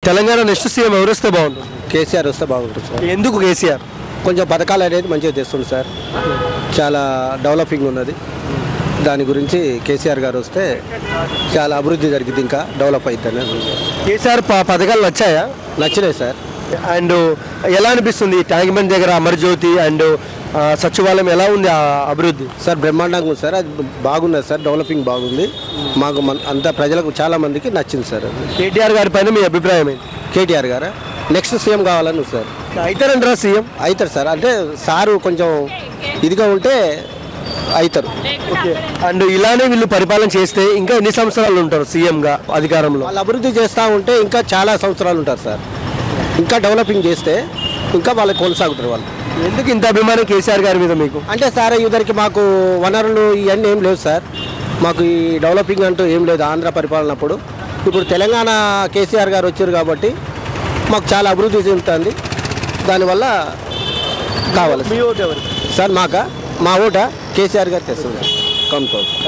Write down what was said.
Telangana next CM ఎవరు వస్తే బాగుంటుంది కేసీఆర్ వస్తే బాగుంటుంది సార్ ఎందుకు కేసీఆర్ కొంచెం పథకాలు అనేది మంచిగా తెస్తుంది సార్ చాలా డెవలపింగ్ ఉన్నది దాని గురించి కేసీఆర్ గారు వస్తే చాలా అభివృద్ధి జరిగింది ఇంకా డెవలప్ అవుతుంది కేసీఆర్ ప- పథకాలు నచ్చాయా నచ్చినాయి సార్ అండ్ ఎలా అనిపిస్తుంది ట్యాంక్ బండ్ దగ్గర అమర్జ్యోతి అండ్ ఆ, సచివాలయం ఎలా ఉంది ఆ అభివృద్ధి సార్ బ్రహ్మాండంగా ఉంది సార్ అది బాగున్నది సార్ డెవలపింగ్ బాగుంది మాకు మన అంత ప్రజలకు చాలా మందికి నచ్చింది సార్ అది. కేటీఆర్ గారి పైన మీ అభిప్రాయం ఏంటి కేటీఆర్ గారు నెక్స్ట్ సీఎం కావాలని ఉంది సార్ అవుతారంటారా సీఎం అవుతారు సార్ అంటే సారు కొంచెం ఇదిగా ఉంటే అవుతారు ఓకే అండ్ ఇలానే వీళ్ళు పరిపాలన చేస్తే ఇంకా ఎన్ని సంవత్సరాలు ఉంటారు సీఎంగా అధికారంలో వాళ్ళు అభివృద్ధి చేస్తూ ఉంటే ఇంకా చాలా సంవత్సరాలు ఉంటారు సార్ ఇంకా డెవలపింగ్ చేస్తే ఇంకా వాళ్ళకి కొనసాగుతారు వాళ్ళు ఎందుకు ఇంత అభిమానం కేసీఆర్ గారి మీద మీకు అంటే సార్ ఇద్దరికి మాకు వనరులు ఇవన్నీ ఏం లేవు సార్ మాకు ఈ డెవలపింగ్ అంటూ ఏం లేదు ఆంధ్ర పరిపాలన అప్పుడు ఇప్పుడు తెలంగాణ కేసీఆర్ గారు వచ్చారు కాబట్టి మాకు చాలా అభివృద్ధి చెందుతుంది దానివల్ల కావాలి మీ ఓటు ఎవరు సార్ మాక మా ఓట కేసీఆర్ గారు తెస్తుంది కనుకోవచ్చు